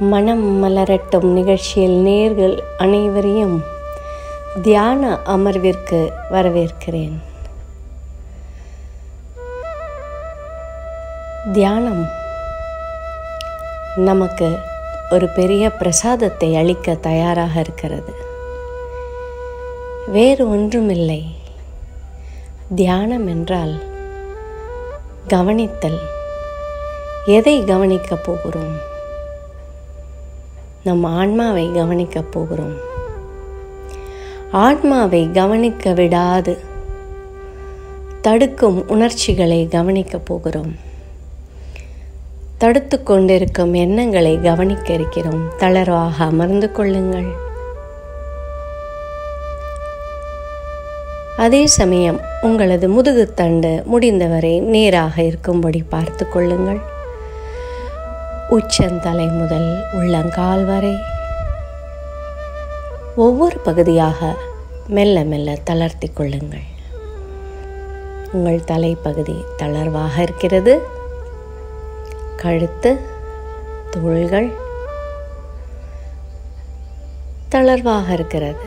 மனம் மலரட்டும் நிகழ்ச்சியில் நேர்கள் அனைவரையும் தியான அமர்விற்கு வரவேற்கிறேன் தியானம் நமக்கு ஒரு பெரிய பிரசாதத்தை அளிக்க தயாராக இருக்கிறது வேறு ஒன்றுமில்லை தியானம் என்றால் கவனித்தல் எதை கவனிக்கப் போகிறோம் நம் ஆன்மாவை கவனிக்கப் போகிறோம் ஆன்மாவை கவனிக்க விடாது தடுக்கும் உணர்ச்சிகளை கவனிக்கப் போகிறோம் தடுத்து கொண்டிருக்கும் எண்ணங்களை கவனிக்க இருக்கிறோம் தளர்வாக அமர்ந்து கொள்ளுங்கள் அதே சமயம் உங்களது முதுகுத்தண்டு முடிந்தவரை நேராக இருக்கும்படி பார்த்து கொள்ளுங்கள் உச்சந்தலை முதல் உள்ளங்கால் வரை ஒவ்வொரு பகுதியாக மெல்ல மெல்ல தளர்த்தி கொள்ளுங்கள் உங்கள் தலைப்பகுதி தளர்வாக இருக்கிறது கழுத்து தோள்கள் தளர்வாக இருக்கிறது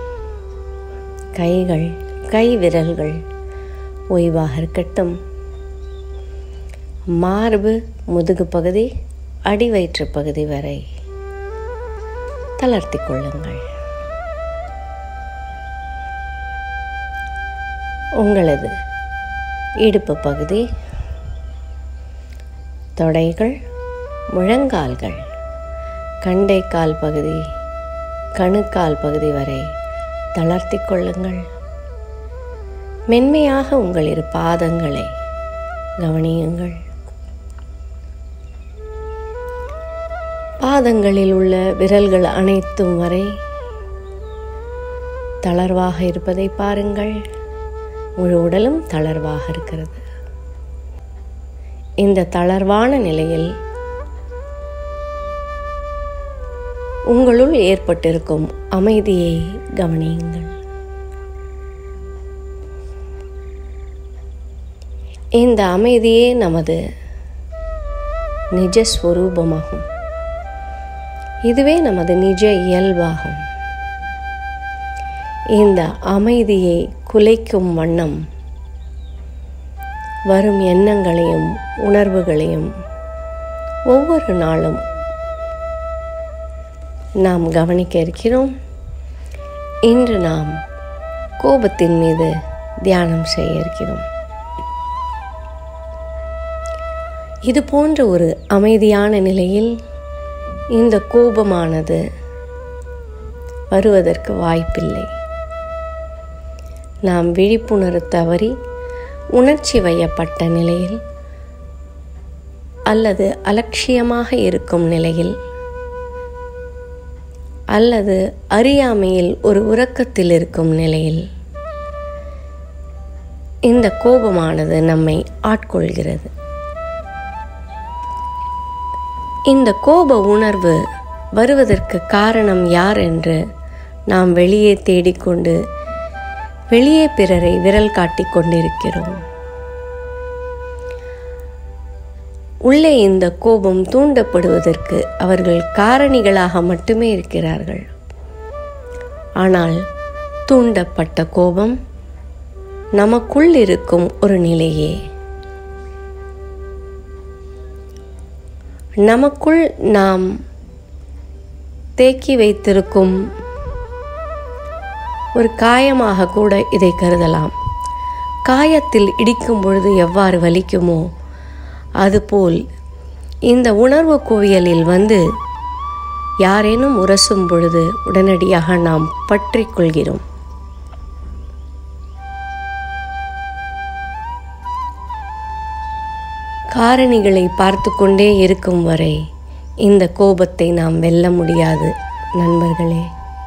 கைகள் கை விரல்கள் ஓய்வாக இருக்கட்டும் மார்பு முதுகு பகுதி அடிவயிற்று பகுதி வரை தளர்த்தி கொள்ளுங்கள் உங்களது இடுப்பு பகுதி தொடைகள் முழங்கால்கள் கண்டைக்கால் பகுதி கணுக்கால் பகுதி வரை தளர்த்தி கொள்ளுங்கள் மென்மையாக உங்கள் இரு பாதங்களை கவனியுங்கள் பாதங்களில் உள்ள விரல்கள் அனைத்தும் வரை தளர்வாக இருப்பதை பாருங்கள் முழு உடலும் தளர்வாக இருக்கிறது இந்த தளர்வான நிலையில் உங்களுள் ஏற்பட்டிருக்கும் அமைதியை கவனியுங்கள் இந்த அமைதியே நமது நிஜஸ்வரூபமாகும் இதுவே நமது நிஜ இயல்பாகும் இந்த அமைதியை குலைக்கும் வண்ணம் வரும் எண்ணங்களையும் உணர்வுகளையும் ஒவ்வொரு நாளும் நாம் கவனிக்க இருக்கிறோம் இன்று நாம் கோபத்தின் மீது தியானம் செய்ய இருக்கிறோம் இது போன்ற ஒரு அமைதியான நிலையில் இந்த கோபமானது வருவதற்கு வாய்ப்பில்லை நாம் விழிப்புணர்வு தவறி உணர்ச்சி வயப்பட்ட நிலையில் அல்லது அலட்சியமாக இருக்கும் நிலையில் அல்லது அறியாமையில் ஒரு உறக்கத்தில் இருக்கும் நிலையில் இந்த கோபமானது நம்மை ஆட்கொள்கிறது இந்த கோப உணர்வு வருவதற்கு காரணம் யார் என்று நாம் வெளியே தேடிக்கொண்டு வெளியே பிறரை விரல் காட்டிக் கொண்டிருக்கிறோம் உள்ளே இந்த கோபம் தூண்டப்படுவதற்கு அவர்கள் காரணிகளாக மட்டுமே இருக்கிறார்கள் ஆனால் தூண்டப்பட்ட கோபம் நமக்குள் இருக்கும் ஒரு நிலையே நமக்குள் நாம் தேக்கி வைத்திருக்கும் ஒரு காயமாக கூட இதை கருதலாம் காயத்தில் இடிக்கும் பொழுது எவ்வாறு வலிக்குமோ அதுபோல் இந்த உணர்வு குவியலில் வந்து யாரேனும் உரசும் பொழுது உடனடியாக நாம் பற்றி கொள்கிறோம் காரணிகளை பார்த்து கொண்டே இருக்கும் வரை இந்த கோபத்தை நாம் வெல்ல முடியாது நண்பர்களே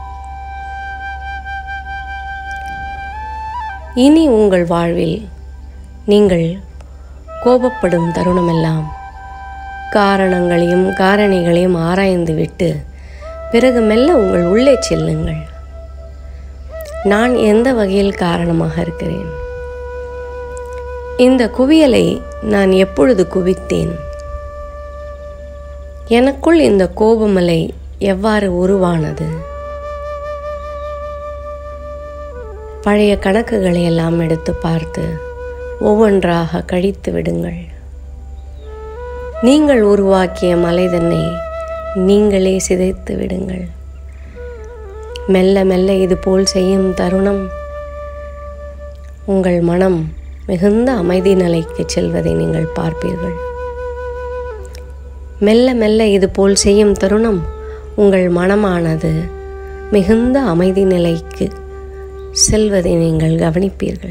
இனி உங்கள் வாழ்வில் நீங்கள் கோபப்படும் தருணமெல்லாம் காரணங்களையும் காரணிகளையும் ஆராய்ந்து விட்டு பிறகு மெல்ல உங்கள் உள்ளே செல்லுங்கள் நான் எந்த வகையில் காரணமாக இருக்கிறேன் இந்த குவியலை நான் எப்பொழுது குவித்தேன் எனக்குள் இந்த கோபமலை எவ்வாறு உருவானது பழைய கணக்குகளை எல்லாம் எடுத்து பார்த்து ஒவ்வொன்றாக கழித்து விடுங்கள் நீங்கள் உருவாக்கிய மலைதன்னை நீங்களே சிதைத்து விடுங்கள் மெல்ல மெல்ல இது போல் செய்யும் தருணம் உங்கள் மனம் மிகுந்த அமைதி நிலைக்கு செல்வதை நீங்கள் பார்ப்பீர்கள் மெல்ல மெல்ல இது போல் செய்யும் தருணம் உங்கள் மனமானது மிகுந்த அமைதி நிலைக்கு செல்வதை நீங்கள் கவனிப்பீர்கள்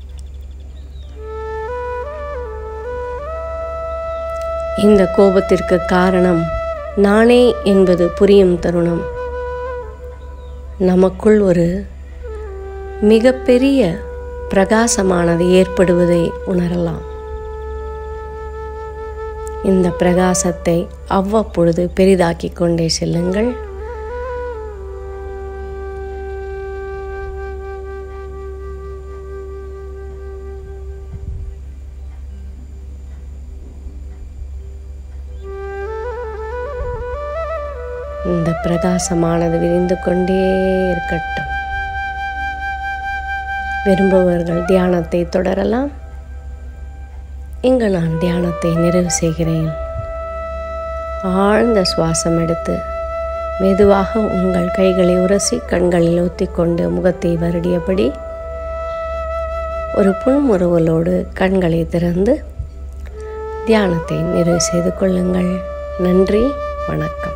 இந்த கோபத்திற்கு காரணம் நானே என்பது புரியும் தருணம் நமக்குள் ஒரு மிகப்பெரிய பிரகாசமானது ஏற்படுவதை உணரலாம் இந்த பிரகாசத்தை அவ்வப்பொழுது பெரிதாக்கிக் கொண்டே செல்லுங்கள் இந்த பிரகாசமானது விரிந்து கொண்டே இருக்கட்டும் விரும்புபவர்கள் தியானத்தை தொடரலாம் இங்கு நான் தியானத்தை நிறைவு செய்கிறேன் ஆழ்ந்த சுவாசம் எடுத்து மெதுவாக உங்கள் கைகளை உரசி கண்களில் ஊத்திக்கொண்டு முகத்தை வருடியபடி ஒரு புன்முறுவலோடு கண்களை திறந்து தியானத்தை நிறைவு செய்து கொள்ளுங்கள் நன்றி வணக்கம்